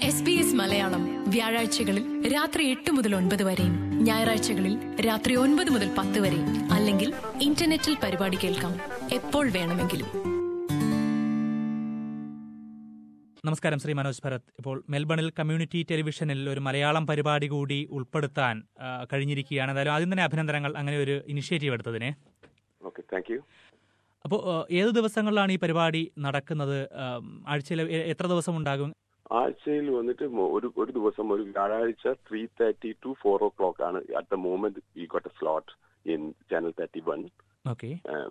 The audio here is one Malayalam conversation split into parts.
എസ് ബി എസ് മലയാളം വ്യാഴാഴ്ചകളിൽ രാത്രി എട്ട് മുതൽ ഒൻപത് വരെയും ഞായറാഴ്ചകളിൽ രാത്രി ഒൻപത് മുതൽ പത്ത് വരെയും അല്ലെങ്കിൽ ഇന്റർനെറ്റിൽ പരിപാടി കേൾക്കാം എപ്പോൾ വേണമെങ്കിലും നമസ്കാരം ശ്രീ മനോജ് ഭരത് ഇപ്പോൾ മെൽബണിൽ കമ്മ്യൂണിറ്റി ടെലിവിഷനിൽ ഒരു മലയാളം പരിപാടി കൂടി ഉൾപ്പെടുത്താൻ ആ, കഴിഞ്ഞിരിക്കുകയാണ് എന്തായാലും ആദ്യം തന്നെ അഭിനന്ദനങ്ങൾ അങ്ങനെ ഒരു ഇനിഷ്യേറ്റീവ് എടുത്തതിന് ഓക്കെ താങ്ക് യു അപ്പോൾ ആ, ഏത് ദിവസങ്ങളിലാണ് ഈ പരിപാടി നടക്കുന്നത് ആ, ആഴ്ചയിൽ എ- എത്ര ദിവസം ഉണ്ടാകും ആഴ്ചയിൽ വന്നിട്ട് മൊ- ഒരു ഒരു ദിവസം ഒരു വ്യാഴാഴ്ച three thirty two four o'clock ആണ് അറ്റ് ദ മൂമെന്റ് ഈ got a slot in channel thirty one okay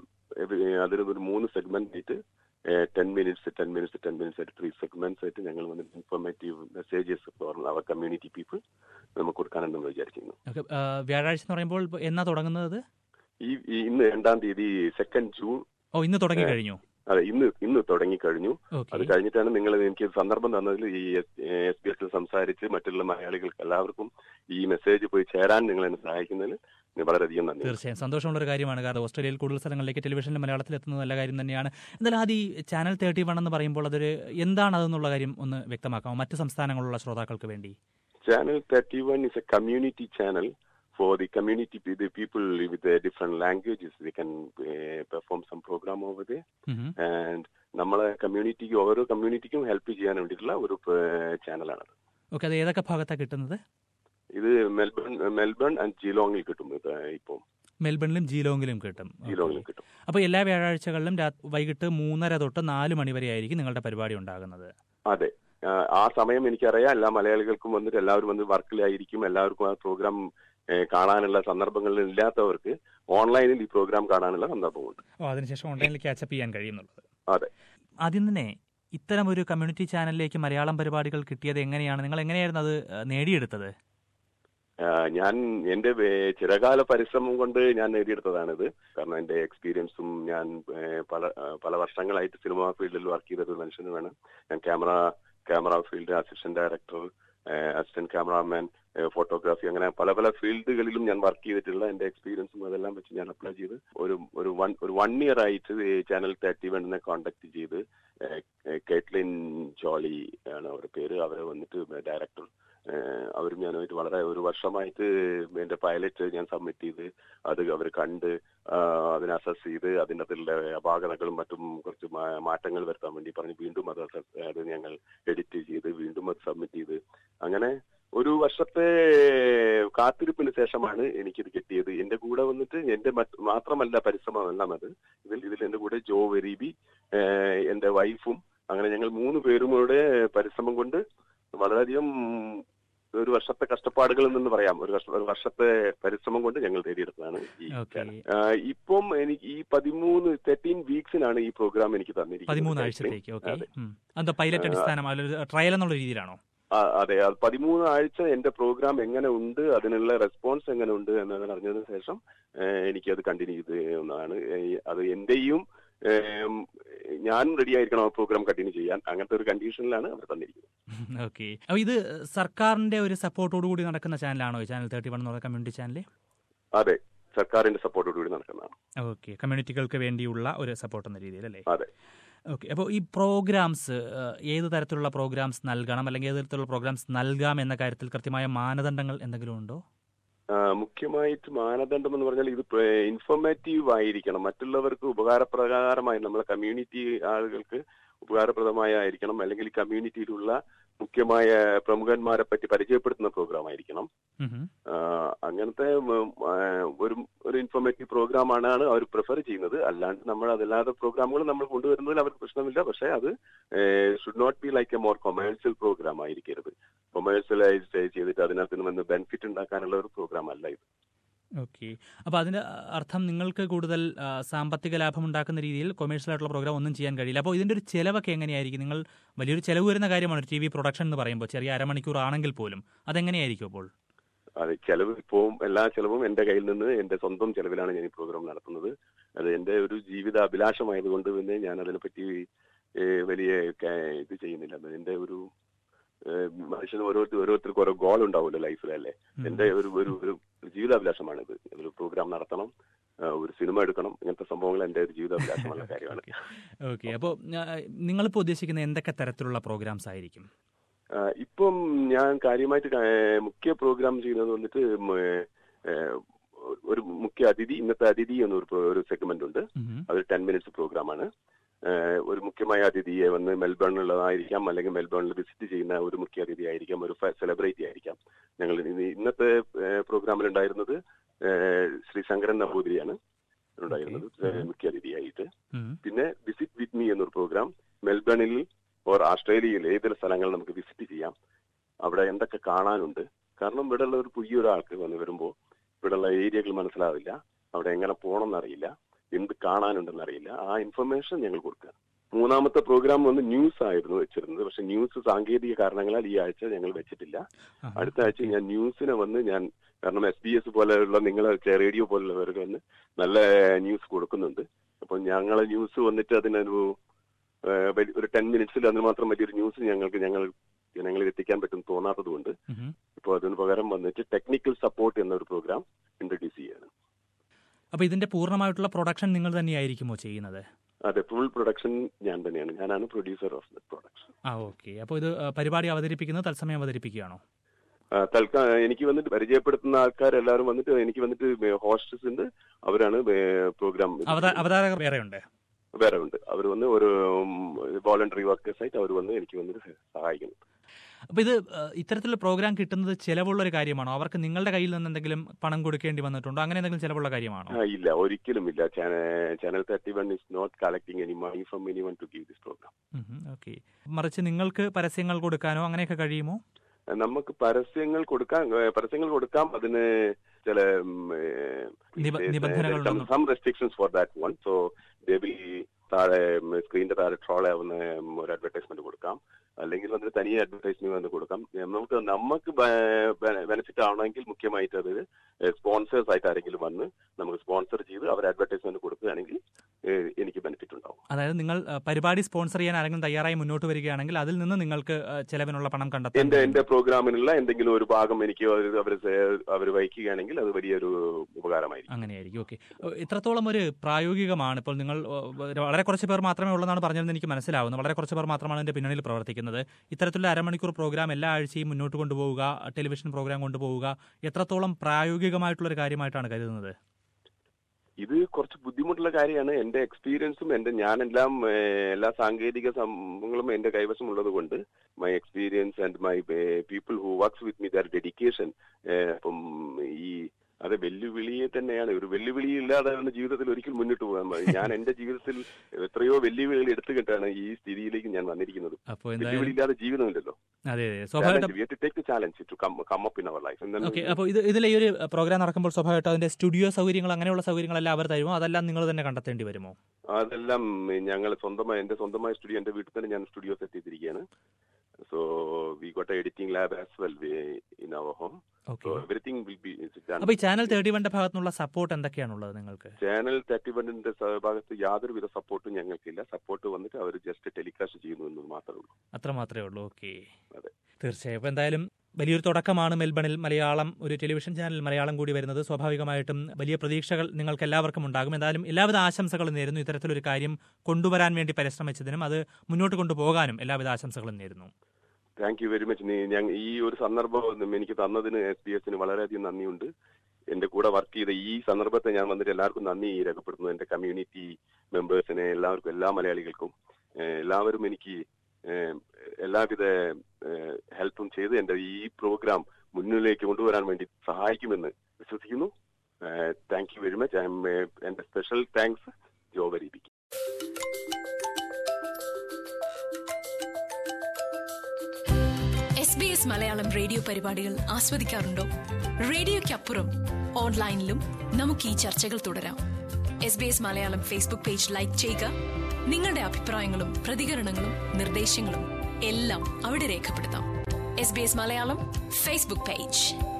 അതിന് ഒരു മൂന്ന് സെഗ്മെന്റ് ആയിട്ട് ten minutes ten minutes ten minutes ആയിട്ട് ത്രീ സെഗ്മെന്റ്സ് ആയിട്ട് ഞങ്ങൾ വന്നിട്ട് informative messages for our community people നമുക്ക് കൊടുക്കാനാണ് നമ്മൾ വിചാരിക്കുന്നു ഓക്കെ ആ, വ്യാഴാഴ്ച എന്ന് പറയുമ്പോൾ ഇപ്പൊ എന്നാ തുടങ്ങുന്നത് ഈ ഈ ഇന്ന് രണ്ടാം തീയതി സെക്കൻഡ് ജൂൺ ഓ ഇന്ന് തുടങ്ങി കഴിഞ്ഞു അതെ ഇന്ന് ഇന്ന് തുടങ്ങി കഴിഞ്ഞു അത് ഓക്കെ കഴിഞ്ഞിട്ടാണ് നിങ്ങൾ എനിക്ക് സന്ദർഭം തന്നതിൽ ഈ എസ് ബി എസിൽ സംസാരിച്ച് മറ്റുള്ള മലയാളികൾക്ക് എല്ലാവർക്കും ഈ മെസ്സേജ് പോയി ചേരാൻ നിങ്ങൾ എന്നെ സഹായിക്കുന്നതിൽ ഞാൻ വളരെയധികം നന്ദി തീർച്ചയായും സന്തോഷമുള്ള ഒരു കാര്യമാണ് കാരണം ഓസ്ട്രേലിയയിൽ കൂടുതൽ സ്ഥലങ്ങളിലേക്ക് ടെലിവിഷനിൽ മലയാളത്തിൽ എത്തുന്നത് നല്ല കാര്യം തന്നെയാണ് എന്തായാലും ആദ്യം ഈ ചാനൽ തേർട്ടി വൺ എന്ന് പറയുമ്പോൾ അതൊരു എന്താണ് അതെന്നുള്ള കാര്യം ഒന്ന് വ്യക്തമാക്കാമോ മറ്റ് സംസ്ഥാനങ്ങളിലുള്ള ശ്രോതാക്കൾക്ക് വേണ്ടി channel thirty one is a community channel for the community, pe- the people with the different languages, they can uh, perform some program over there. ഉം. And നമ്മളെ കമ്മ്യൂണിറ്റിക്ക് ഓരോ കമ്മ്യൂണിറ്റിക്കും ഹെൽപ്പ് ചെയ്യാൻ വേണ്ടിയിട്ടുള്ള ഒരു ചാനലാണ് ഓക്കെ അത് ഏതൊക്കെ ഭാഗത്താണ് കിട്ടുന്നത് ഇത് മെൽബൺ മെൽബൺ ആൻഡ് ജിലോങ്ങിൽ കിട്ടും ഇത് ഇപ്പം മെൽബണിലും ജീലോങ്ങിലും കിട്ടും ജിലോങ്ങിൽ കിട്ടും അപ്പോൾ എല്ലാ വ്യാഴാഴ്ചകളിലും രാ- വൈകിട്ട് മൂന്നര തൊട്ട് നാല് മണി വരെ ആയിരിക്കും നിങ്ങളുടെ പരിപാടി ഉണ്ടാകുന്നത് അതെ ആ, ആ സമയം എനിക്കറിയാം എല്ലാ മലയാളികൾക്കും വന്നിട്ട് എല്ലാവരും വന്ന് വർക്കിലായിരിക്കും എല്ലാവർക്കും ആ പ്രോഗ്രാം കാണാനുള്ള സന്ദർഭങ്ങളിൽ ഇല്ലാത്തവർക്ക് ഓൺലൈനിൽ ഈ പ്രോഗ്രാം കാണാനുള്ള സന്ദർഭമുണ്ട് ഓ അതിനുശേഷം ഓൺലൈനിൽ ക്യാച്ചപ്പ് ചെയ്യാൻ കഴിയുന്നുള്ളത് അതെ ആദ്യം തന്നെ ഇത്തരം ഒരു കമ്മ്യൂണിറ്റി ചാനലിലേക്ക് മലയാളം പരിപാടികൾ കിട്ടിയത് എങ്ങനെയാണ് നിങ്ങൾ എങ്ങനെയായിരുന്നു അത് ആ, നേടിയെടുത്തത് ആ, ഞാൻ എന്റെ വേ- ചിരകാല പരിശ്രമം കൊണ്ട് ഞാൻ നേടിയെടുത്തതാണിത് കാരണം എന്റെ എക്സ്പീരിയൻസും ഞാൻ ഏ, പല ആ, പല വർഷങ്ങളായിട്ട് സിനിമാ ഫീൽഡിൽ വർക്ക് ചെയ്ത ഒരു മനുഷ്യനുമാണ് ഞാൻ camera camera field assistant director assistant cameraman photography അങ്ങനെ പല പല ഫീൽഡുകളിലും ഞാൻ വർക്ക് ചെയ്തിട്ടുള്ള എന്റെ എക്സ്പീരിയൻസും അതെല്ലാം വെച്ച് ഞാൻ അപ്ലൈ ചെയ്ത് ഒരു ഒരു വൺ ഒരു വൺ ഇയർ ആയിട്ട് ചാനൽ തേർട്ടി വണ്ണിനെ കോണ്ടാക്ട് ചെയ്ത് ഏ, ഏ, കേറ്റ്ലിൻ ജോളി ആണ് അവരുടെ പേര് അവരെ വന്നിട്ട് ഡയറക്ടർ ഏഹ് അവരും ഞാനുമായിട്ട് വളരെ ഒരു വർഷമായിട്ട് എന്റെ പൈലറ്റ് ഞാൻ സബ്മിറ്റ് ചെയ്ത് അത് അവർ കണ്ട് ആഹ് അതിനെ അസസ് ചെയ്ത് അതിൻ്റെ അതിലുള്ള അപാകതകളും മറ്റും കുറച്ച് മാ- മാറ്റങ്ങൾ വരുത്താൻ വേണ്ടി പറഞ്ഞ് വീണ്ടും അത് assess- അത് ഞങ്ങൾ എഡിറ്റ് ചെയ്ത് വീണ്ടും അത് സബ്മിറ്റ് ചെയ്ത് അങ്ങനെ ഒരു വർഷത്തെ കാത്തിരിപ്പിന് ശേഷമാണ് എനിക്കിത് കിട്ടിയത് എന്റെ കൂടെ വന്നിട്ട് എന്റെ മറ്റ് മാത്രമല്ല പരിശ്രമമെല്ലാം അത് ഇതിൽ ഇതിൽ എന്റെ കൂടെ ജോ വെരീബി ഏഹ് എന്റെ വൈഫും അങ്ങനെ ഞങ്ങൾ മൂന്ന് പേരും കൂടെ പരിശ്രമം കൊണ്ട് വളരെയധികം ഒരു വർഷത്തെ കഷ്ടപ്പാടുകൾ എന്ന് പറയാം ഒരു വർഷ- ഒരു വർഷത്തെ പരിശ്രമം കൊണ്ട് ഞങ്ങൾ നേടിയെടുത്തതാണ് ഈ ഓക്കെ ചാനൽ. ആ, ഇപ്പം എനിക്ക് ഈ പതിമൂന്ന് തേർട്ടീൻ വീക്സിനാണ് ഈ പ്രോഗ്രാം എനിക്ക് തന്നിരിക്കുന്നത് പതിമൂന്ന് ആഴ്ചത്തേക്ക് ഓക്കെ അതെ. എന്താ പൈലറ്റ് അടിസ്ഥാനം ട്രയൽ എന്നുള്ള രീതിയിലാണോ ആ, അതെ അത് പതിമൂന്ന് ആഴ്ച എന്റെ പ്രോഗ്രാം എങ്ങനെ ഉണ്ട് അതിനുള്ള റെസ്പോൺസ് എങ്ങനെ ഉണ്ട് എന്നതിന് അറിഞ്ഞതിന് ശേഷം ഏഹ്, എനിക്കത് കണ്ടിന്യൂ ചെയ്യുന്നതാണ് ഏഹ്, അത് എന്റെയും ഏഹ്, ഞാനും റെഡി ആയിരിക്കണം ആ പ്രോഗ്രാം കണ്ടിന്യൂ ചെയ്യാൻ അങ്ങനത്തെ ഒരു കണ്ടീഷനിലാണ് അവർ തന്നിരിക്കുന്നത് ഓക്കെ അപ്പോൾ ഇത് സർക്കാരിന്റെ ഒരു സപ്പോർട്ടോടു കൂടി നടക്കുന്ന ചാനലാണോ ഈ ചാനൽ തേർട്ടി വൺ എന്ന് പറയുന്ന കമ്മ്യൂണിറ്റി ചാനൽ അതെ സർക്കാരിന്റെ സപ്പോർട്ടോടുകൂടി നടക്കുന്നതാണ് ഓക്കെ കമ്മ്യൂണിറ്റികൾക്ക് വേണ്ടിയുള്ള ഒരു സപ്പോർട്ട് എന്ന രീതിയിൽ അല്ലേ അതെ ഓക്കെ അപ്പോൾ ഈ പ്രോഗ്രാംസ് ഏത് തരത്തിലുള്ള പ്രോഗ്രാംസ് നൽകണം അല്ലെങ്കിൽ ഏത് തരത്തിലുള്ള പ്രോഗ്രാംസ് നൽകാം എന്ന കാര്യത്തിൽ കൃത്യമായ മാനദണ്ഡങ്ങൾ എന്തെങ്കിലും ഉണ്ടോ ആ, മുഖ്യമായിട്ട് മാനദണ്ഡം എന്ന് പറഞ്ഞാൽ ഇത് ഇൻഫോർമേറ്റീവ് ആയിരിക്കണം മറ്റുള്ളവർക്ക് ഉപകാരപ്രകാരമായി നമ്മളെ കമ്മ്യൂണിറ്റി ആളുകൾക്ക് ഉപകാരപ്രദമായ ആയിരിക്കണം അല്ലെങ്കിൽ ഈ കമ്മ്യൂണിറ്റിയിലുള്ള മുഖ്യമായ പ്രമുഖന്മാരെ പറ്റി പരിചയപ്പെടുത്തുന്ന പ്രോഗ്രാം ആയിരിക്കണം ഉം ഹും. ആ, അങ്ങനത്തെ ഉം, ആ, ഒരു ഒരു ഇൻഫോർമേറ്റീവ് പ്രോഗ്രാം ആണ് അവർ പ്രിഫർ ചെയ്യുന്നത് അല്ലാണ്ട് നമ്മൾ അതല്ലാതെ പ്രോഗ്രാമുകൾ നമ്മൾ കൊണ്ടുവരുന്നതിൽ അവർക്ക് പ്രശ്നമില്ല പക്ഷേ അത് should not be like a more commercial programme ആയിരിക്കരുത് കൊമേഴ്സ്യലൈസ് ചെയ്തിട്ട് അതിനകത്ത് നിന്ന് ബെനിഫിറ്റ് ഉണ്ടാക്കാനുള്ള ഒരു പ്രോഗ്രാം അല്ല ഇത് ഓക്കെ അപ്പോൾ അതിന്റെ അർത്ഥം നിങ്ങൾക്ക് കൂടുതൽ ആ, സാമ്പത്തിക ലാഭം ഉണ്ടാക്കുന്ന രീതിയിൽ കൊമേഴ്ഷ്യൽ ആയിട്ടുള്ള പ്രോഗ്രാം ഒന്നും ചെയ്യാൻ കഴിയില്ല അപ്പോൾ ഇതിന്റെ ഒരു ചെലവൊക്കെ എങ്ങനെയായിരിക്കും നിങ്ങൾ വലിയൊരു ചെലവ് വരുന്ന കാര്യമാണ് ഒരു ടി വി പ്രൊഡക്ഷൻ എന്ന് പറയുമ്പോൾ ചെറിയ അരമണിക്കൂർ ആണെങ്കിൽ പോലും അതെങ്ങനെയായിരിക്കും അപ്പോൾ അത് ചെലവ് ഇപ്പവും എല്ലാ ചെലവും എന്റെ കയ്യിൽ നിന്ന് എന്റെ സ്വന്തം ചെലവിലാണ് ഞാൻ ഈ പ്രോഗ്രാം നടത്തുന്നത് അത് എന്റെ ഒരു ജീവിത അഭിലാഷമായതുകൊണ്ട് പിന്നെ ഞാൻ അതിനെപ്പറ്റി ഏഹ്, വലിയ ക- ഇത് ചെയ്യുന്നില്ല അത് എന്റെ ഒരു ഏഹ്, മനുഷ്യന് ഓരോരുത്തർ ഓരോരുത്തർക്കും ഓരോ ഗോൾ ഉണ്ടാവുമല്ലോ ലൈഫിൽ അല്ലേ എന്റെ ഒരു ഒരു ഒരു ജീവിതാഭിലാഷമാണിത് ഒരു പ്രോഗ്രാം നടത്തണം ആ, ഒരു സിനിമ എടുക്കണം ഇങ്ങനത്തെ സംഭവങ്ങൾ എന്റെ ഒരു ജീവിതാഭിലാഷമുള്ള കാര്യമാണ് ഓക്കെ അപ്പോൾ നിങ്ങളിപ്പോൾ ഉദ്ദേശിക്കുന്ന എന്തൊക്കെ തരത്തിലുള്ള പ്രോഗ്രാംസ് ആയിരിക്കും ആ, ഇപ്പം ഞാൻ കാര്യമായിട്ട് ക- മുഖ്യ പ്രോഗ്രാം ചെയ്യുന്നത് വന്നിട്ട് ഉം, ഏ, ഒരു മുഖ്യ അതിഥി ഇന്നത്തെ അതിഥി എന്നൊരു പ്രോ- ഒരു സെഗ്മെന്റ് ഉണ്ട് ഉം. അതൊരു ടെൻ മിനിറ്റ്സ് പ്രോഗ്രാമാണ് ഏഹ് ഒരു മുഖ്യമായ അതിഥിയെ വന്ന് മെൽബണിലുള്ളതായിരിക്കാം അല്ലെങ്കിൽ മെൽബണിൽ വിസിറ്റ് ചെയ്യുന്ന ഒരു മുഖ്യ അതിഥി ആയിരിക്കാം ഒരു സെലിബ്രിറ്റി ആയിരിക്കാം ഞങ്ങൾ ഇന്ന് ഇന്നത്തെ പ്രോഗ്രാമിൽ ഉണ്ടായിരുന്നത് ഏഹ് ശ്രീ ശങ്കരൻ നമ്പൂതിരിയാണ് ഉണ്ടായിരുന്നത് ഏഹ് മുഖ്യ അതിഥിയായിട്ട് ഉം. പിന്നെ വിസിറ്റ് വിത്ത് മീ എന്നൊരു പ്രോഗ്രാം മെൽബണിൽ ഓർ ഓസ്ട്രേലിയയിൽ ഏതൊരു സ്ഥലങ്ങൾ നമുക്ക് വിസിറ്റ് ചെയ്യാം അവിടെ എന്തൊക്കെ കാണാനുണ്ട് കാരണം ഇവിടെയുള്ള ഒരു പുതിയ ഒരാൾക്ക് വന്ന് വരുമ്പോൾ ഇവിടെയുള്ള ഏരിയകൾ മനസ്സിലാവില്ല അവിടെ എങ്ങനെ പോകണം എന്നറിയില്ല എന്ത് കാണാനുണ്ടെന്ന് അറിയില്ല ആ ഇൻഫർമേഷൻ ഞങ്ങൾ കൊടുക്കുക മൂന്നാമത്തെ പ്രോഗ്രാം വന്ന് ന്യൂസ് ആയിരുന്നു വെച്ചിരുന്നത് പക്ഷെ ന്യൂസ് സാങ്കേതിക കാരണങ്ങളാൽ ഈ ആഴ്ച ഞങ്ങൾ വെച്ചിട്ടില്ല ആഹാ. അടുത്ത ആഴ്ച ഞാൻ ന്യൂസിനെ വന്ന് ഞാൻ കാരണം എസ് ബി എസ് പോലെയുള്ള നിങ്ങൾ റേഡിയോ പോലുള്ളവർക്ക് വന്ന് നല്ല ന്യൂസ് കൊടുക്കുന്നുണ്ട് അപ്പൊ ഞങ്ങളെ ന്യൂസ് വന്നിട്ട് അതിനൊരു ഏഹ്, വലിയ- ഒരു ടെൻ മിനിറ്റ്സിൽ അതിന് മാത്രം വലിയൊരു ന്യൂസ് ഞങ്ങൾക്ക് ഞങ്ങൾ ജനങ്ങളിൽ എത്തിക്കാൻ പറ്റും തോന്നാത്തത് കൊണ്ട് ഉം. ഇപ്പോൾ അതിന് പകരം വന്നിട്ട് ടെക്നിക്കൽ സപ്പോർട്ട് എന്നൊരു പ്രോഗ്രാം ഇൻട്രൊഡ്യൂസ് ചെയ്യാണ് അപ്പൊ ഇതിന്റെ പൂർണ്ണമായിട്ടുള്ള പ്രൊഡക്ഷൻ നിങ്ങൾ തന്നെയായിരിക്കുമോ ചെയ്യുന്നത് അതെ ഫുൾ പ്രൊഡക്ഷൻ ഞാൻ തന്നെയാണ് ഞാനാണ് പ്രൊഡ്യൂസർ ഓഫ് ദ പ്രൊഡക്ഷൻ ആ ഓക്കെ അപ്പോൾ ഇത് ആ, പരിപാടി അവതരിപ്പിക്കുന്നത് തത്സമയം അവതരിപ്പിക്കുകയാണോ തൽക്കാലം എനിക്ക് വന്നിട്ട് പരിചയപ്പെടുത്തുന്ന ആൾക്കാരെല്ലാവരും വന്നിട്ട് എനിക്ക് വന്നിട്ട് ഹോസ്റ്റസ് ഉണ്ട് അവരാണ് പ്രോഗ്രാം അവതാ- അവതാരകർ വേറെയുണ്ട് വേറെ ഉണ്ട് അവർ വന്ന് ഒരു വോളണ്ടറി വർക്കേഴ്സ് ആയിട്ട് അവർ വന്ന് എനിക്ക് വന്നിട്ട് സഹായിക്കുന്നു അപ്പൊ ഇത് ആ, ഇത്തരത്തിലുള്ള പ്രോഗ്രാം കിട്ടുന്നത് ചിലവുള്ള ഒരു കാര്യമാണോ അവർക്ക് നിങ്ങളുടെ കയ്യിൽ നിന്ന് എന്തെങ്കിലും പണം കൊടുക്കേണ്ടി വന്നിട്ടുണ്ടോ അങ്ങനെ എന്തെങ്കിലും ചിലവുള്ള കാര്യമാണോ ആ, ഇല്ല ഒരിക്കലും ഇല്ല channel thirty one is not collecting any money from anyone to give this programme okay മറിച്ച് നിങ്ങൾക്ക് പരസ്യങ്ങൾ കൊടുക്കാനോ അങ്ങനെയൊക്കെ കഴിയുമോ നമുക്ക് പരസ്യങ്ങൾ കൊടുക്കാൻ ഏ, പരസ്യങ്ങൾ കൊടുക്കാം അതിന് ചില നിബ- നിബന്ധനകളുണ്ടെന്ന്. Some restrictions for that one so they will താഴെ സ്ക്രീനിന്റെ താഴെ ട്രോൾ ആവുന്ന ഉം, ഒരു അഡ്വർടൈസ്മെന്റ് കൊടുക്കാം അല്ലെങ്കിൽ വന്നിട്ട് തനിയെ അഡ്വർടൈസ്മെന്റ് വന്ന് കൊടുക്കാം ഏ, നമുക്ക് നമുക്ക് ബെനിഫിറ്റ് ആവണമെങ്കിൽ മുഖ്യമായിട്ട് അത് സ്പോൺസേഴ്സ് ആയിട്ട് ആരെങ്കിലും വന്ന് നമുക്ക് സ്പോൺസർ ചെയ്ത് അവർ അഡ്വർടൈസ്മെന്റ് കൊടുക്കുകയാണെങ്കിൽ ഏ, എനിക്ക് ബെനിഫിറ്റ് ഉണ്ടാവും അതായത് നിങ്ങൾ ആ, പരിപാടി സ്പോൺസർ ചെയ്യാൻ ആരെങ്കിലും തയ്യാറായി മുന്നോട്ട് വരികയാണെങ്കിൽ അതിൽ നിന്ന് നിങ്ങൾക്ക് ആ, ചെലവിനുള്ള പണം കണ്ടെത്താൻ എന്റെ കഴിയും. എന്റെ പ്രോഗ്രാമിനുള്ള എന്തെങ്കിലും ഒരു ഭാഗം എനിക്ക് അവർ അവർ വഹിക്കുകയാണെങ്കിൽ അത് വലിയൊരു ഉപകാരമായിരിക്കും അങ്ങനെയായിരിക്കും ഓക്കെ ഇത്രത്തോളം ഒരു പ്രായോഗികമാണ് ഇപ്പോൾ നിങ്ങൾ ഓ, വളരെ കുറച്ച് പേർ മാത്രമേ ഉള്ളതാണ് പറഞ്ഞതെന്ന് എനിക്ക് മനസ്സിലാവുന്നു വളരെ കുറച്ച് പേർ മാത്രമാണ് ഇതിന്റെ പിന്നണിൽ പ്രവർത്തിക്കുന്നത് ഇത്തരത്തിലുള്ള അരമണിക്കൂർ പ്രോഗ്രാം എല്ലാ ആഴ്ചയും മുന്നോട്ട് കൊണ്ടുപോവുക ടെലിവിഷൻ പ്രോഗ്രാം കൊണ്ടുപോവുക എത്രത്തോളം പ്രായോഗികമായിട്ടുള്ള ഒരു കാര്യമായിട്ടാണ് കരുതുന്നത് ഇത് കുറച്ച് ബുദ്ധിമുട്ടുള്ള കാര്യമാണ് എന്റെ എക്സ്പീരിയൻസും എന്റെ ഞാനെല്ലാം ഏഹ്, എല്ലാ സാങ്കേതിക സംഭവങ്ങളും എന്റെ കൈവശം ഉള്ളത് കൊണ്ട് my experience and my people who works with me their dedication അപ്പം ഈ അത് വെല്ലുവിളിയെ തന്നെയാണ് ഒരു വെല്ലുവിളി ഇല്ലാതെ ജീവിതത്തിൽ ഒരിക്കലും മുന്നോട്ട് പോകാൻ പാടില്ല. ഞാൻ എന്റെ ജീവിതത്തിൽ എത്രയോ വെല്ലുവിളികൾ എടുത്തുകിട്ടാണ് ഈ സ്ഥിതിയിലേക്ക് ഞാൻ വന്നിരിക്കുന്നത് അപ്പോൾ വെല്ലുവിളി എന്തായാലും ഇല്ലാതെ ജീവിതമില്ലല്ലോ അതെ അതെ സ്വാഭാവികം We have to take the challenge to come come up in our life. And then okay അപ്പോൾ ഇത് ഇതിലെ ഈ ഒരു പ്രോഗ്രാം നടക്കുമ്പോൾ സ്വാഭാവികമായിട്ടും അതിന്റെ സ്റ്റുഡിയോ സൗകര്യങ്ങൾ അങ്ങനെയുള്ള സൗകര്യങ്ങളെല്ലാം അവർ തരുമോ അതെല്ലാം നിങ്ങൾ തന്നെ കണ്ടെത്തേണ്ടി വരുമോ അതെല്ലാം ഞങ്ങൾ സ്വന്തമായി എന്റെ സ്വന്തമായ സ്റ്റുഡിയോ എന്റെ വീട്ടിൽ തന്നെ ഞാൻ സ്റ്റുഡിയോ സെറ്റ് ചെയ്തിരിക്കുകയാണ് so we got editing lab as well in our home okay so everything will be അപ്പോൾ ഈ ചാനൽ തേർട്ടി വണ്ടെ ഭാഗത്തുനിന്നുള്ള സപ്പോർട്ട് എന്തൊക്കെയാണുള്ളത് നിങ്ങൾക്ക് ചാനൽ തേർട്ടി വണ്ണിന്റെ ഭാഗത്ത് യാതൊരുവിധ സപ്പോർട്ടും ഞങ്ങൾക്കില്ല സപ്പോർട്ട് വന്നിട്ട് അവർ ജസ്റ്റ് ടെലികാസ്റ്റ് ചെയ്യുന്നു എന്ന് മാത്രമേ ഉള്ളൂ അത്ര മാത്രമേ ഉള്ളൂ ഓക്കെ അതെ. തീർച്ചയായും അപ്പോൾ എന്തായാലും വലിയൊരു തുടക്കമാണ് മെൽബണിൽ മലയാളം ഒരു ടെലിവിഷൻ ചാനൽ മലയാളം കൂടി വരുന്നത് സ്വാഭാവികമായിട്ടും വലിയ പ്രതീക്ഷകൾ നിങ്ങൾക്ക് എല്ലാവർക്കും ഉണ്ടാകും എന്തായാലും എല്ലാവിധ ആശംസകളും നേരുന്നു ഇത്തരത്തിലൊരു കാര്യം കൊണ്ടുവരാൻ വേണ്ടി പരിശ്രമിച്ചതിനും അത് മുന്നോട്ട് കൊണ്ടുപോകാനും എല്ലാവിധ ആശംസകളും നേരുന്നു താങ്ക് യു വെരി മച്ച് ഞാൻ ഈ ഒരു സന്ദർഭം എനിക്ക് തന്നതിന് എസ് ബി എസിന് വളരെയധികം നന്ദിയുണ്ട് എന്റെ കൂടെ വർക്ക് ചെയ്ത ഈ സന്ദർഭത്തെ ഞാൻ വന്നിട്ട് എല്ലാവർക്കും നന്ദി രേഖപ്പെടുത്തുന്നു എന്റെ കമ്മ്യൂണിറ്റി മെമ്പേഴ്സിനെ എല്ലാവർക്കും എല്ലാ മലയാളികൾക്കും ഏഹ് എല്ലാവരും എനിക്ക് ഏഹ് എല്ലാവിധ ഹെൽപ്പും ചെയ്ത് എന്റെ ഈ പ്രോഗ്രാം മുന്നിലേക്ക് കൊണ്ടുവരാൻ വേണ്ടി സഹായിക്കുമെന്ന് വിശ്വസിക്കുന്നു thank you very much I am എന്റെ സ്പെഷ്യൽ താങ്ക്സ് ജോബരിബിക്ക് S B S Malayalam radio പരിപാടികൾ ആസ്വദിക്കാറുണ്ടോ റേഡിയോയ്ക്കപ്പുറം ഓൺലൈനിലും നമുക്ക് ഈ ചർച്ചകൾ തുടരാം S B S Malayalam Facebook page like ചെയ്യുക നിങ്ങളുടെ അഭിപ്രായങ്ങളും പ്രതികരണങ്ങളും നിർദ്ദേശങ്ങളും എല്ലാം അവിടെ രേഖപ്പെടുത്താം S B S Malayalam Facebook page